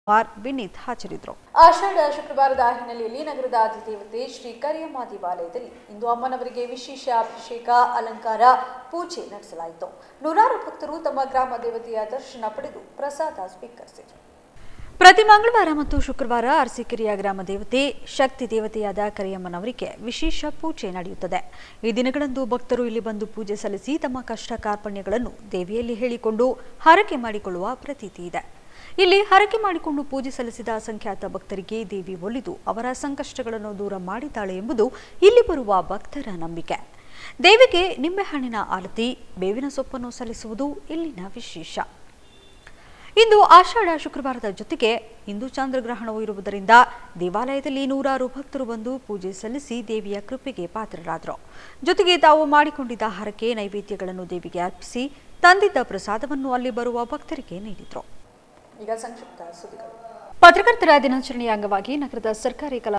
ಕುಮಾರ್ ವಿನೀತ್ ಹಾಜರಿದ್ದರು ಆಷಾಢ ಶುಕ್ರವಾರದ ಹಿನ್ನೆಲೆಯಲ್ಲಿ ನಗರದ ಅಧಿದೇವತೆ ಶ್ರೀ ಕರಿಯಮ್ಮ ದೇವಾಲಯದಲ್ಲಿ ಇಂದು ಅಮ್ಮನವರಿಗೆ ವಿಶೇಷ ಅಭಿಷೇಕ ಅಲಂಕಾರ ಪೂಜೆ ನಡೆಸಲಾಯಿತು ನೂರಾರು ಭಕ್ತರು ತಮ್ಮ ಗ್ರಾಮ ದೇವತೆಯ ದರ್ಶನ ಪಡೆದು ಪ್ರಸಾದ ಸ್ವೀಕರಿಸಿದರು ಪ್ರತಿ ಮಂಗಳವಾರ ಮತ್ತು ಶುಕ್ರವಾರ ಅರಸೀಕೆರೆಯ ಗ್ರಾಮ ದೇವತೆ ಶಕ್ತಿ ದೇವತೆಯಾದ ಕರಿಯಮ್ಮನವರಿಗೆ ವಿಶೇಷ ಪೂಜೆ ನಡೆಯುತ್ತದೆ ಈ ದಿನಗಳಂದು ಭಕ್ತರು ಇಲ್ಲಿ ಬಂದು ಪೂಜೆ ಸಲ್ಲಿಸಿ ತಮ್ಮ ಕಷ್ಟ ಕಾರ್ಪಣ್ಯಗಳನ್ನು ದೇವಿಯಲ್ಲಿ ಹೇಳಿಕೊಂಡು ಹರಕೆ ಮಾಡಿಕೊಳ್ಳುವ ಪ್ರತೀತಿ ಇದೆ ಇಲ್ಲಿ ಹರಕೆ ಮಾಡಿಕೊಂಡು ಪೂಜೆ ಸಲ್ಲಿಸಿದ ಅಸಂಖ್ಯಾತ ಭಕ್ತರಿಗೆ ದೇವಿ ಒಲಿದು ಅವರ ಸಂಕಷ್ಟಗಳನ್ನು ದೂರ ಮಾಡಿದ್ದಾಳೆ ಎಂಬುದು ಇಲ್ಲಿ ಬರುವ ಭಕ್ತರ ನಂಬಿಕೆ ದೇವಿಗೆ ನಿಂಬೆಹಣ್ಣಿನ ಆರತಿ ಬೇವಿನ ಸೊಪ್ಪನ್ನು ಸಲ್ಲಿಸುವುದು ಇಲ್ಲಿನ ವಿಶೇಷ ಇಂದು ಆಷಾಢ ಶುಕ್ರವಾರದ ಜೊತೆಗೆ ಇಂದು ಚಂದ್ರಗ್ರಹಣವೂ ಇರುವುದರಿಂದ ದೇವಾಲಯದಲ್ಲಿ ನೂರಾರು ಭಕ್ತರು ಬಂದು ಪೂಜೆ ಸಲ್ಲಿಸಿ ದೇವಿಯ ಕೃಪೆಗೆ ಪಾತ್ರರಾದರು ಜೊತೆಗೆ ತಾವು ಮಾಡಿಕೊಂಡಿದ್ದ ಹರಕೆ ನೈವೇದ್ಯಗಳನ್ನು ದೇವಿಗೆ ಅರ್ಪಿಸಿ ತಂದಿದ್ದ ಪ್ರಸಾದವನ್ನು ಅಲ್ಲಿ ಬರುವ ಭಕ್ತರಿಗೆ ನೀಡಿದರು ಈಗ ಸಂಕ್ಷಿಪ್ತ ಸುದ್ದಿಗಳು ಪತ್ರಕರ್ತರ ದಿನಾಚರಣೆಯ ಅಂಗವಾಗಿ ನಗರದ ಸರ್ಕಾರಿ ಕಲಾ